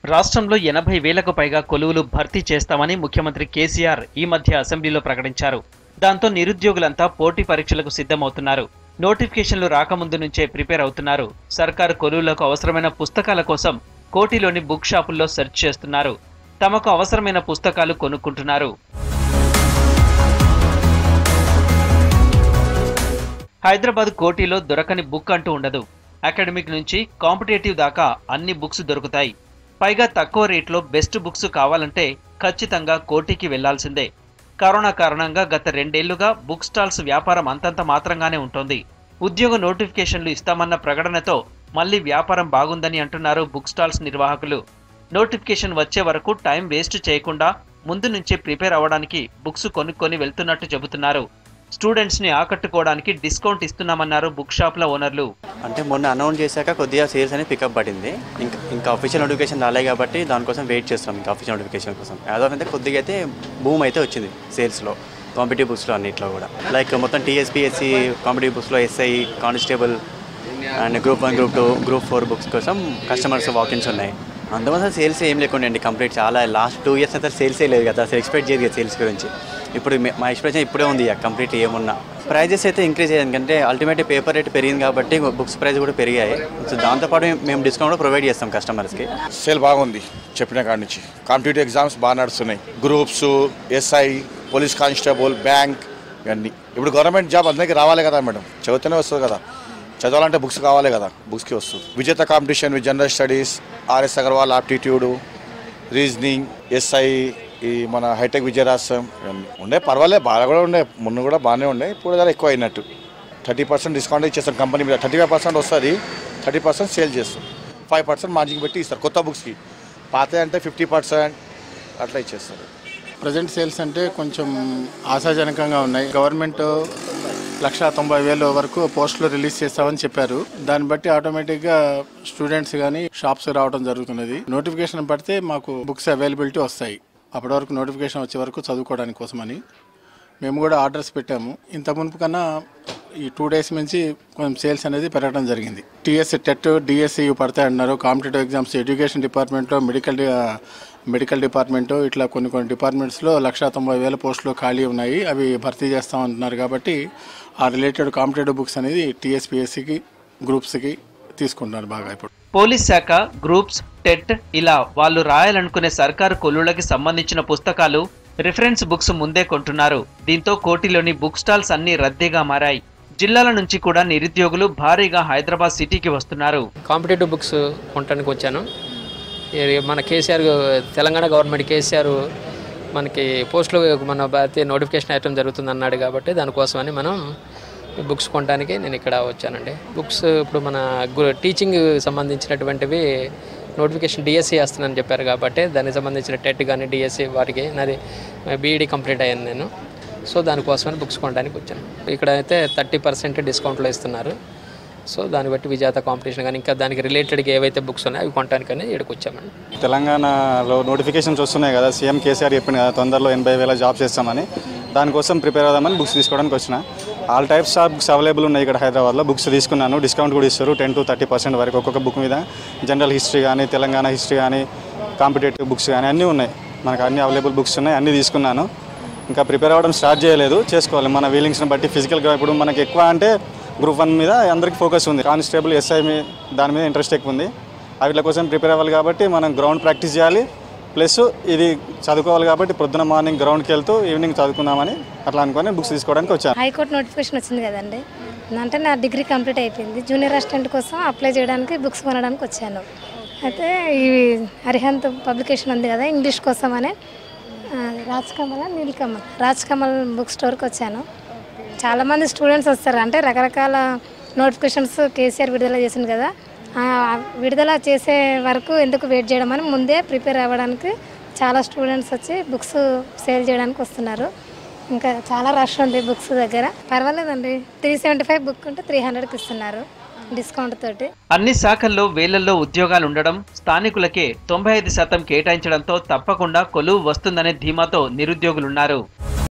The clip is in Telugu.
రాష్ట్రంలో ఎనభై వేలకు పైగా కొలువులు భర్తీ చేస్తామని ముఖ్యమంత్రి కేసీఆర్ ఈ మధ్య అసెంబ్లీలో ప్రకటించారు దాంతో నిరుద్యోగులంతా పోటీ పరీక్షలకు సిద్ధమవుతున్నారు నోటిఫికేషన్లు రాకముందు నుంచే ప్రిపేర్ అవుతున్నారు సర్కారు కొలువులకు అవసరమైన పుస్తకాల కోసం కోటిలోని బుక్ షాపుల్లో సెర్చ్ చేస్తున్నారు తమకు అవసరమైన పుస్తకాలు కొనుక్కుంటున్నారు హైదరాబాద్ కోటిలో దొరకని బుక్ అంటూ ఉండదు అకాడమిక్ నుంచి కాంపిటేటివ్ దాకా అన్ని బుక్స్ దొరుకుతాయి పైగా తక్కువ రేట్లో బెస్ట్ బుక్స్ కావాలంటే ఖచ్చితంగా కోటికి వెళ్లాల్సిందే కరోనా కారణంగా గత రెండేళ్లుగా బుక్ స్టాల్స్ వ్యాపారం అంతంత మాత్రంగానే ఉంటుంది ఉద్యోగ నోటిఫికేషన్లు ఇస్తామన్న ప్రకటనతో మళ్లీ వ్యాపారం బాగుందని అంటున్నారు బుక్ స్టాల్స్ నిర్వాహకులు నోటిఫికేషన్ వచ్చే వరకు టైం వేస్ట్ చేయకుండా ముందు నుంచే ప్రిపేర్ అవ్వడానికి బుక్స్ కొనుక్కొని వెళ్తున్నట్టు చెబుతున్నారు స్టూడెంట్స్ ని ఆకట్టుకోవడానికి డిస్కౌంట్ ఇస్తున్నామన్నారు బుక్ షాప్ల ఓనర్లు అంటే మొన్న అనౌన్స్ చేశాక కొద్దిగా సేల్స్ అనేది పికప్ పడింది ఇంకా ఇంకా అఫీషియల్ నోటిఫికేషన్ రాలే కాబట్టి దానికోసం వెయిట్ చేస్తున్నాం ఇంకా అఫీషియల్ నోటిఫికేషన్ కోసం యాజ్ ఆఫ్ అయితే కొద్దిగా అయితే బూమ్ అయితే వచ్చింది సేల్స్లో కాంపిటేటివ్ బుక్స్లో అన్నిట్లో కూడా లైక్ మొత్తం టీఎస్పీఎస్సి కాంపిటేటివ్ బుక్స్లో SI constable and group one group two group four books కోసం కస్టమర్స్ వాకిన్స్ ఉన్నాయి అందువల్ల సేల్స్ ఏం లేకుండా అండి కంప్లీట్ చాలా లాస్ట్ టూ ఇయర్స్ అయితే సేల్సే లేదు కదా అసలు ఎక్స్పెక్ట్ చేయదు కదా సేల్స్ గురించి ఇప్పుడు మే- మా ఎక్స్ప్రెషన్ ఇప్పుడే ఉంది కంప్లీట్ ఏమున్నా ప్రైజెస్ అయితే ఇంక్రీజ్ అయ్యాయి ఎందుకంటే అల్టిమేట్ పేపర్ రేట్ పెరిగింది కాబట్టి బుక్స్ ప్రైస్ కూడా పెరిగాయి సో దాంతోపాటు మేము డిస్కౌంట్ కూడా ప్రొవైడ్ చేస్తాం కస్టమర్స్కి సేల్ బాగుంది చెప్పిన కాడి నుంచి కాంపిటేటివ్ ఎగ్జామ్స్ బాగా నడుస్తున్నాయి groups SI police constable bank ఇవన్నీ ఇప్పుడు గవర్నమెంట్ జాబ్ అందరికీ రావాలి కదా మేడం చదివితేనే వస్తుంది కదా చదవాలంటే బుక్స్ కావాలి కదా బుక్స్కి వస్తుంది Vijetha competition with general studies RS Agarwal aptitude reasoning SI ఈ మన హైటెక్ విజయరాసం ఇవన్నీ ఉండే పర్వాలేదు బాగా కూడా ఉండే ముందు కూడా బాగానే ఉండే ఇప్పుడు ధర ఎక్కువ అయినట్టు థర్టీ పర్సెంట్ డిస్కౌంట్ ఇచ్చేస్తాం కంపెనీ మీద థర్టీ ఫైవ్ పర్సెంట్ వస్తుంది థర్టీ పర్సెంట్ సేల్ చేస్తాం ఫైవ్ పర్సెంట్ మార్జిన్ పెట్టి ఇస్తారు కొత్త బుక్స్కి పాత అంటే ఫిఫ్టీ పర్సెంట్ అట్లా ఇచ్చేస్తారు ప్రజెంట్ సేల్స్ అంటే కొంచెం ఆశాజనకంగా ఉన్నాయి గవర్నమెంట్ లక్ష తొంభై వేల వరకు పోస్టులు రిలీజ్ చేస్తామని చెప్పారు దాన్ని బట్టి ఆటోమేటిక్గా స్టూడెంట్స్ కానీ షాప్స్ రావడం జరుగుతున్నది నోటిఫికేషన్ పడితే మాకు బుక్స్ అవైలబిలిటీ వస్తాయి అప్పటి వరకు నోటిఫికేషన్ వచ్చే వరకు చదువుకోవడానికి కోసమని మేము కూడా ఆర్డర్స్ పెట్టాము ఇంత మునుపు కన్నా ఈ టూ డేస్ నుంచి కొంచెం సేల్స్ అనేది పెరగడం జరిగింది టీఎస్సీ టెట్ డిఎస్సి పడతాయి అన్నారు కాంపిటేటివ్ ఎగ్జామ్స్ ఎడ్యుకేషన్ డిపార్ట్మెంట్లో మెడికల్ డి- మెడికల్ డిపార్ట్మెంట్ ఇట్లా కొన్ని కొన్ని డిపార్ట్మెంట్స్లో లక్ష తొంభై వేల పోస్టులు ఖాళీ ఉన్నాయి అవి భర్తీ చేస్తామంటున్నారు కాబట్టి ఆ రిలేటెడ్ కాంపిటేటివ్ బుక్స్ అనేది టీఎస్పిఎస్సికి గ్రూప్స్కి తీసుకుంటున్నారు బాగా ఇప్పుడు పోలీస్ శాఖ గ్రూప్స్ టెట్ ఇలా వాళ్ళు రాయాలనుకునే సర్కారు కొలువులకి సంబంధించిన పుస్తకాలు రిఫరెన్స్ బుక్స్ ముందే కొంటున్నారు దీంతో కోటిలోని బుక్ స్టాల్స్ అన్ని రద్దీగా మారాయి జిల్లాల నుంచి కూడా నిరుద్యోగులు భారీగా హైదరాబాద్ సిటీకి వస్తున్నారు కాంపిటేటివ్ బుక్స్ కొనడానికి వచ్చాను ఈ మన కేసీఆర్ తెలంగాణ గవర్నమెంట్ కేసీఆర్ మనకి పోస్టులు మన భారతీయ నోటిఫికేషన్ ఐటమ్ జరుగుతుంది అన్నాడు కాబట్టి దానికోసమని మనం ఈ బుక్స్ కొనడానికి నేను ఇక్కడ వచ్చానండి బుక్స్ ఇప్పుడు మన గు- టీచింగ్ సంబంధించినటువంటివి నోటిఫికేషన్ డిఎస్సి వేస్తున్నానని చెప్పారు కాబట్టి దానికి సంబంధించిన టెట్ కానీ డిఎస్సి వాటికి నాది బీఈడి కంప్లీట్ అయ్యాను నేను సో దానికోసమని బుక్స్ కొనడానికి వచ్చాను ఇక్కడ అయితే థర్టీ పర్సెంట్ డిస్కౌంట్లో ఇస్తున్నారు సో దాన్ని బట్టి విజేత కాంపిటీషన్ కానీ ఇంకా దానికి రిలేటెడ్గా ఏవైతే బుక్స్ ఉన్నాయో అవి కొనడానికని ఇక్కడికి వచ్చామండి తెలంగాణలో నోటిఫికేషన్స్ వస్తున్నాయి కదా సీఎం కేసీఆర్ చెప్పింది కదా తొందరలో ఎనభై వేల జాబ్స్ ఇస్తామని దానికోసం ప్రిపేర్ అవుదామని బుక్స్ తీసుకోవడానికి వచ్చిన all types of books available ఉన్నాయి ఇక్కడ హైదరాబాద్లో బుక్స్ తీసుకున్నాను డిస్కౌంట్ కూడా ఇస్తారు టెన్ టు థర్టీ పర్సెంట్ వరకు ఒక్కొక్క బుక్ మీద జనరల్ హిస్టరీ కానీ తెలంగాణ హిస్టరీ కానీ కాంపిటేటివ్ బుక్స్ కానీ అన్నీ ఉన్నాయి మనకు అన్ని అవైలబుల్ బుక్స్ ఉన్నాయి అన్నీ తీసుకున్నాను ఇంకా ప్రిపేర్ అవ్వడం స్టార్ట్ చేయలేదు చేసుకోవాలి మన వీలింగ్స్ని బట్టి ఫిజికల్గా ఇప్పుడు మనకి ఎక్కువ అంటే గ్రూప్ వన్ మీద అందరికి ఫోకస్ ఉంది కానిస్టేబుల్ ఎస్ఐ మీ దాని మీద ఇంట్రెస్ట్ ఎక్కువ ఉంది వీటి కోసం ప్రిపేర్ అవ్వాలి కాబట్టి మనం గ్రౌండ్ ప్రాక్టీస్ చేయాలి ప్లస్ ఇది చదువుకోవాలి కాబట్టి పొద్దున మార్నింగ్ గ్రౌండ్కి వెళ్తూ ఈవినింగ్ చదువుకుందామని అట్లా అనుకొని బుక్స్ తీసుకోవడానికి వచ్చాను హైకోర్టు నోటిఫికేషన్ వచ్చింది కదండి అంటే నా డిగ్రీ కంప్లీట్ అయిపోయింది జూనియర్ అసిస్టెంట్ కోసం అప్లై చేయడానికి బుక్స్ కొనడానికి వచ్చాను అయితే ఈ అరిహంత్ పబ్లికేషన్ ఉంది కదా ఇంగ్లీష్ కోసం అని ఆ, రాజ్ కమల్ నీల్ కమల్ రాజ్ కమల్ బుక్ స్టోర్కి వచ్చాను చాలామంది స్టూడెంట్స్ వస్తారు అంటే రకరకాల నోటిఫికేషన్స్ కేసీఆర్ విడుదల చేసింది కదా ఆ విడుదల చేసే వరకు ఎందుకు వెయిట్ చేయడం అని ముందే ప్రిపేర్ అవ్వడానికి చాలా స్టూడెంట్స్ వచ్చి బుక్స్ సేల్ చేయడానికి వస్తున్నారు ఇంకా చాలా రష్ ఉంది బుక్స్ దగ్గర పర్వాలేదండి త్రీ సెవెంటీ ఫైవ్ బుక్ ఉంటే త్రీ హండ్రెడ్కి ఇస్తున్నారు డిస్కౌంట్ తోటి అన్ని శాఖల్లో వేలల్లో ఉద్యోగాలు ఉండడం స్థానికులకే తొంభై ఐదు శాతం కేటాయించడంతో తప్పకుండా కొలువు వస్తుందనే ధీమాతో నిరుద్యోగులున్నారు